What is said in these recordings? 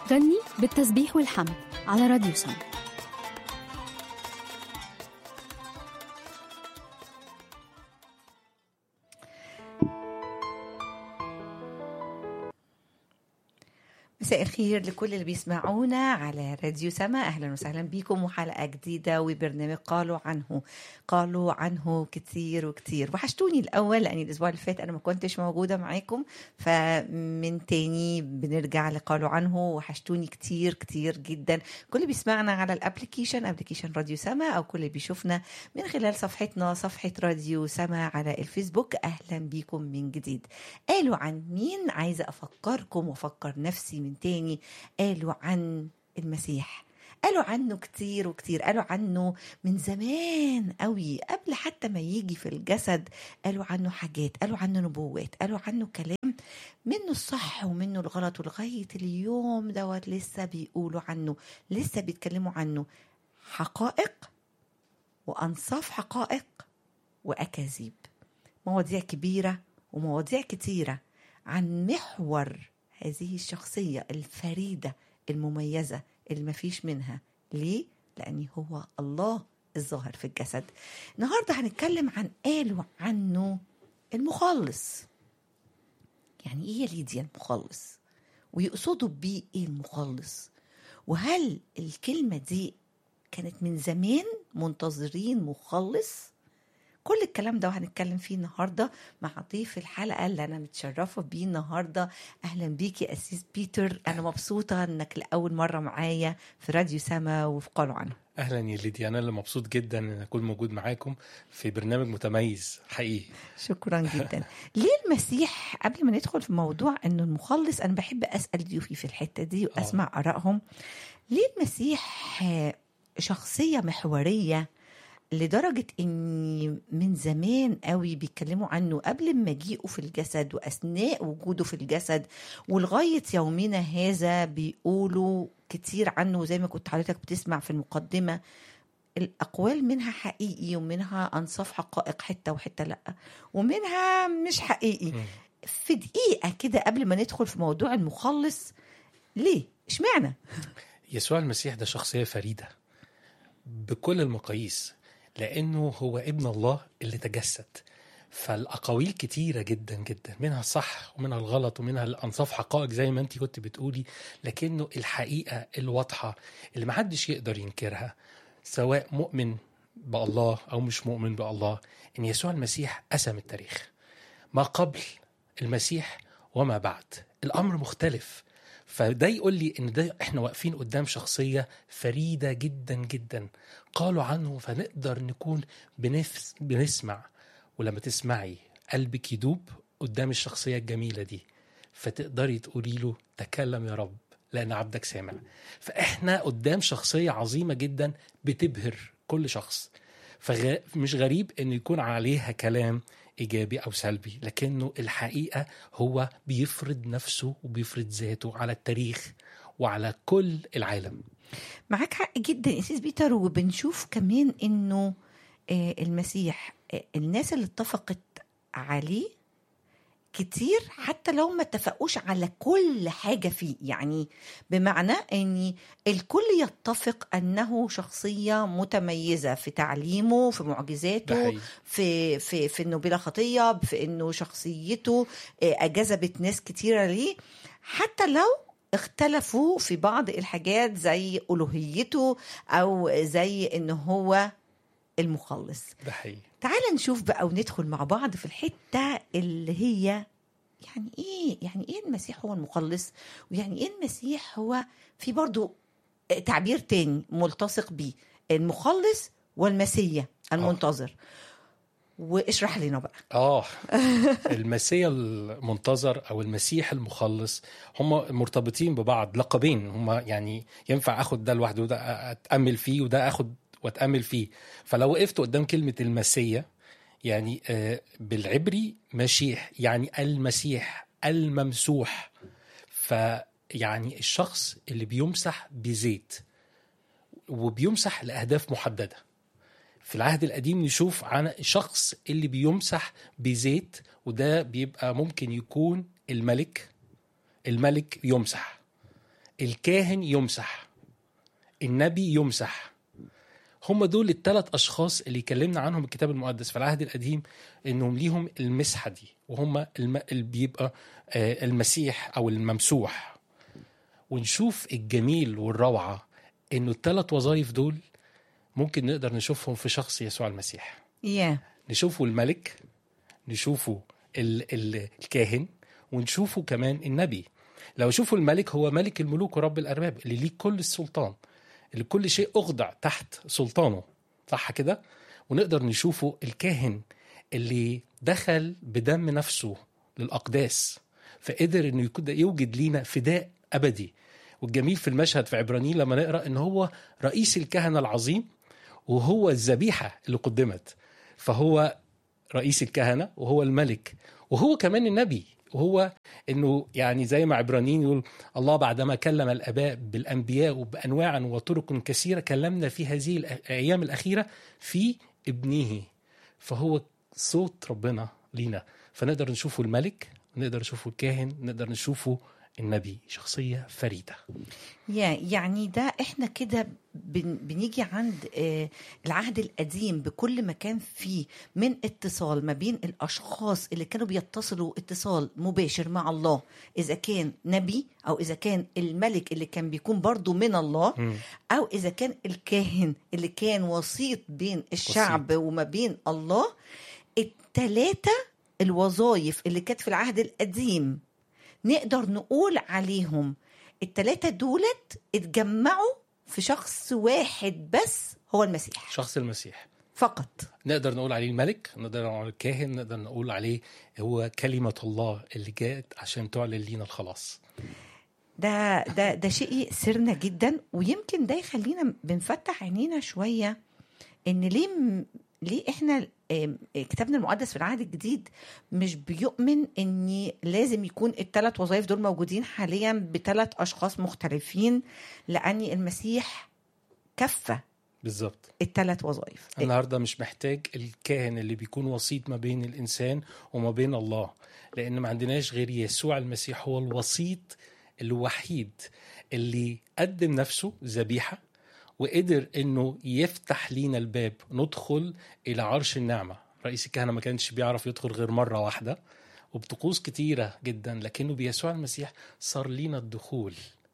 غني بالتسبيح والحمد على راديو سما مساء الخير لكل اللي بيسمعونا على راديو سما اهلا وسهلا بيكم وحلقه جديده وبرنامج قالوا عنه قالوا عنه كتير وكتير وحشتوني الاول لاني الاسبوع اللي فات انا ما كنتش موجوده معاكم فمن تاني بنرجع لقالوا عنه وحشتوني كتير كتير جدا كل اللي بيسمعنا على الابلكيشن ابلكيشن راديو سما او كل اللي بيشوفنا من خلال صفحتنا صفحه راديو سما على الفيسبوك اهلا بيكم من جديد قالوا عن مين عايزه افكركم وافكر نفسي من تاني قالوا عن المسيح قالوا عنه كتير وكتير قالوا عنه من زمان قوي قبل حتى ما يجي في الجسد قالوا عنه حاجات قالوا عنه نبوات قالوا عنه كلام منه الصح ومنه الغلط ولغاية اليوم دوت لسه بيقولوا عنه لسه بيتكلموا عنه حقائق وأنصاف حقائق وأكاذيب مواضيع كبيرة ومواضيع كتيرة عن محور هذه الشخصية الفريدة المميزة اللي مفيش منها ليه؟ لأن هو الله الظاهر في الجسد النهاردة هنتكلم عن قالوا عنه المخلص يعني ايه يا ليديا المخلص ويقصدوا بيه ايه المخلص وهل الكلمة دي كانت من زمان منتظرين مخلص كل الكلام ده وهنتكلم فيه النهارده مع ضيف الحلقه اللي انا متشرفه بيه النهارده اهلا بيك يا اسيس بيتر انا مبسوطه انك لاول مره معايا في راديو سما وفي قالوا عنه اهلا يا ليديا انا اللي مبسوط جدا ان اكون موجود معاكم في برنامج متميز حقيقي شكرا جدا ليه المسيح قبل ما ندخل في موضوع انه المخلص انا بحب اسال ضيوفي في الحته دي واسمع ارائهم ليه المسيح شخصيه محوريه لدرجة إن من زمان قوي بيتكلموا عنه قبل ما مجيئه في الجسد وأثناء وجوده في الجسد ولغاية يومنا هذا بيقولوا كتير عنه زي ما كنت حضرتك بتسمع في المقدمة الأقوال منها حقيقي ومنها أنصاف حقائق حتة وحتة لأ ومنها مش حقيقي في دقيقة كده قبل ما ندخل في موضوع المخلص ليه؟ اشمعنى؟ يسوع المسيح ده شخصية فريدة بكل المقاييس لانه هو ابن الله اللي تجسد فالاقاويل كتيره جدا جدا منها الصح ومنها الغلط ومنها الانصاف حقائق زي ما انت كنت بتقولي لكنه الحقيقه الواضحه اللي محدش يقدر ينكرها سواء مؤمن بالله او مش مؤمن بالله ان يسوع المسيح قسم التاريخ ما قبل المسيح وما بعد الامر مختلف فده يقول لي ان ده احنا واقفين قدام شخصيه فريده جدا جدا قالوا عنه فنقدر نكون بنفس بنسمع ولما تسمعي قلبك يدوب قدام الشخصيه الجميله دي فتقدري تقولي له تكلم يا رب لان عبدك سامع فاحنا قدام شخصيه عظيمه جدا بتبهر كل شخص فمش غريب ان يكون عليها كلام ايجابي او سلبي لكنه الحقيقه هو بيفرض نفسه وبيفرض ذاته على التاريخ وعلى كل العالم معاك حق جدا يا سيس بيتر وبنشوف كمان انه المسيح الناس اللي اتفقت عليه كتير حتى لو ما اتفقوش على كل حاجة فيه يعني بمعنى أن الكل يتفق أنه شخصية متميزة في تعليمه في معجزاته في, في, في أنه بلا خطية في أنه شخصيته أجذبت ناس كتيرة ليه حتى لو اختلفوا في بعض الحاجات زي ألوهيته أو زي أنه هو المخلص ده حقيقي تعال نشوف بقى وندخل مع بعض في الحتة اللي هي يعني ايه يعني ايه المسيح هو المخلص ويعني ايه المسيح هو في برضو تعبير تاني ملتصق بيه المخلص والمسيا المنتظر واشرح لنا بقى اه المسيا المنتظر او المسيح المخلص هم مرتبطين ببعض لقبين هم يعني ينفع اخد ده لوحده وده اتامل فيه وده اخد واتامل فيه فلو وقفت قدام كلمه المسيا يعني بالعبري مشيح يعني المسيح الممسوح فيعني الشخص اللي بيمسح بزيت وبيمسح لاهداف محدده في العهد القديم نشوف عن الشخص اللي بيمسح بزيت وده بيبقى ممكن يكون الملك الملك يمسح الكاهن يمسح النبي يمسح هم دول الثلاث اشخاص اللي يكلمنا عنهم الكتاب المقدس في العهد القديم انهم ليهم المسحه دي وهم الم... اللي بيبقى آه، المسيح او الممسوح ونشوف الجميل والروعه انه الثلاث وظائف دول ممكن نقدر نشوفهم في شخص يسوع المسيح يا نشوفه الملك نشوفه ال ال الكاهن ونشوفه كمان النبي لو شوفوا الملك هو ملك الملوك ورب الأرباب اللي ليه كل السلطان اللي كل شيء أخضع تحت سلطانه صح كده ونقدر نشوفه الكاهن اللي دخل بدم نفسه للأقداس فقدر انه يكون- يوجد لينا فداء ابدي والجميل في المشهد في عبرانيين لما نقرا ان هو رئيس الكهنه العظيم وهو الذبيحه اللي قدمت فهو رئيس الكهنه وهو الملك وهو كمان النبي وهو انه يعني زي ما عبرانيين يقول الله بعدما كلم الاباء بالانبياء وبانواع وطرق كثيره كلمنا في هذه الايام الاخيره في ابنه فهو صوت ربنا لينا فنقدر نشوفه الملك نقدر نشوفه الكاهن نقدر نشوفه النبي شخصيه فريده يا يعني ده احنا كده بن بنيجي عند آه العهد القديم بكل ما كان فيه من اتصال ما بين الاشخاص اللي كانوا بيتصلوا اتصال مباشر مع الله اذا كان نبي او اذا كان الملك اللي كان بيكون برضو من الله مم. او اذا كان الكاهن اللي كان وسيط بين الشعب وما بين الله التلاتة الوظائف اللي كانت في العهد القديم نقدر نقول عليهم التلاتة دولت اتجمعوا في شخص واحد بس هو المسيح شخص المسيح فقط نقدر نقول عليه الملك نقدر نقول عليه الكاهن نقدر نقول عليه هو كلمة الله اللي جاءت عشان تعلن لينا الخلاص ده ده ده شيء سرنا جدا ويمكن ده يخلينا بنفتح عينينا شويه ان ليه م- ليه احنا آم، كتابنا المقدس في العهد الجديد مش بيؤمن ان لازم يكون الثلاث وظائف دول موجودين حاليا بثلاث اشخاص مختلفين لان المسيح كفى بالظبط الثلاث وظائف النهارده مش محتاج الكاهن اللي بيكون وسيط ما بين الانسان وما بين الله لان ما عندناش غير يسوع المسيح هو الوسيط الوحيد اللي قدم نفسه ذبيحه وقدر انه يفتح لينا الباب ندخل الى عرش النعمه رئيس الكهنه ما كانش بيعرف يدخل غير مره واحده وبطقوس كتيره جدا لكنه بيسوع المسيح صار لينا الدخول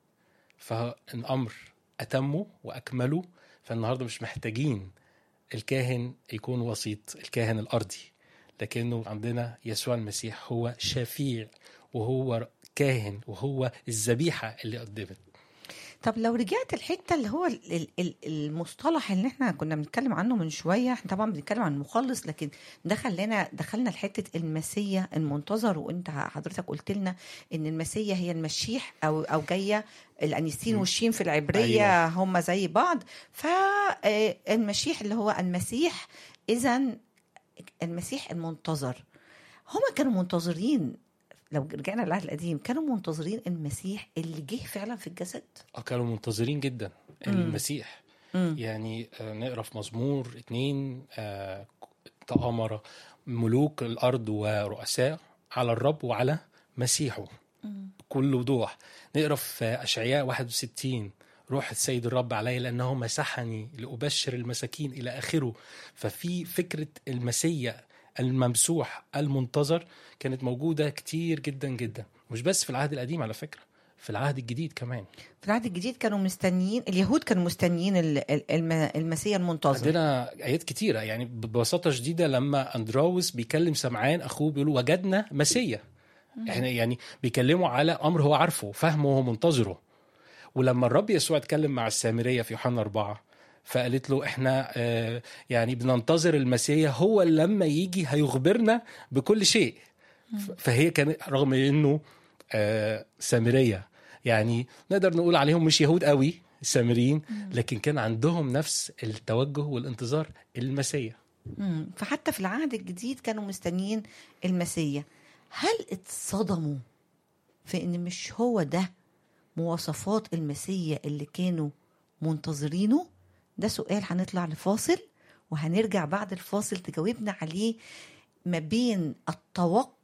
فالامر اتمه واكمله فالنهارده مش محتاجين الكاهن يكون وسيط الكاهن الارضي لكنه عندنا يسوع المسيح هو شفيع وهو كاهن وهو الذبيحه اللي قدمت طب لو رجعت الحته اللي هو ال- ال- ال- المصطلح اللي احنا كنا بنتكلم عنه من شويه احنا طبعا بنتكلم عن المخلص لكن ده خلانا دخلنا لحته المسيا المنتظر وانت حضرتك قلت لنا ان المسيا هي المشيح او او جايه الانيستين م. والشين في العبريه أيوة. هم زي بعض فالمشيح اللي هو المسيح اذا المسيح المنتظر هما كانوا منتظرين لو رجعنا للعهد القديم كانوا منتظرين المسيح اللي جه فعلا في الجسد آه، كانوا منتظرين جدا مم. المسيح مم. يعني آه، نقرا في مزمور اتنين آه، تآمر ملوك الارض ورؤساء على الرب وعلى مسيحه بكل وضوح نقرا في اشعياء 61 روح السيد الرب علي لانه مسحني لابشر المساكين الى اخره ففي فكره المسيا الممسوح المنتظر كانت موجوده كتير جدا جدا مش بس في العهد القديم على فكره في العهد الجديد كمان في العهد الجديد كانوا مستنيين اليهود كانوا مستنيين ال- ال- الم- المسيح المنتظر عندنا ايات كتيره يعني ببساطه شديده لما اندراوس بيكلم سمعان اخوه بيقول وجدنا مسيا احنا يعني بيكلموا على امر هو عارفه فاهمه وهو منتظره ولما الرب يسوع اتكلم مع السامريه في يوحنا أربعة فقالت له احنا آه، يعني بننتظر المسيح هو اللي لما يجي هيخبرنا بكل شيء ف- فهي كانت رغم انه آه، سامريه يعني نقدر نقول عليهم مش يهود قوي السامريين لكن كان عندهم نفس التوجه والانتظار المسيح مم. فحتى في العهد الجديد كانوا مستنيين المسيح هل اتصدموا في ان مش هو ده مواصفات المسيح اللي كانوا منتظرينه ده سؤال هنطلع لفاصل وهنرجع بعد الفاصل تجاوبنا عليه ما بين التوقع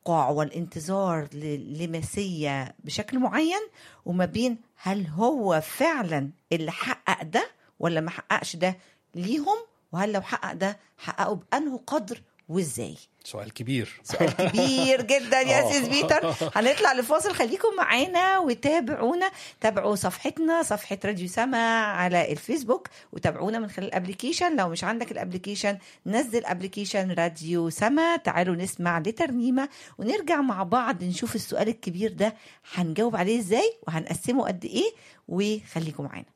التوقع والانتظار ل- لمسيا بشكل معين وما بين هل هو فعلا اللي حقق ده ولا ما حققش ده ليهم وهل لو حقق ده حققه بأنه قدر وازاي سؤال كبير سؤال كبير جدا يا آه. سيس بيتر هنطلع لفاصل خليكم معانا وتابعونا تابعوا صفحتنا صفحة راديو سما على الفيسبوك وتابعونا من خلال الابليكيشن لو مش عندك الابليكيشن نزل ابليكيشن راديو سما تعالوا نسمع لترنيمة ونرجع مع بعض نشوف السؤال الكبير ده هنجاوب عليه ازاي وهنقسمه قد ايه وخليكم معانا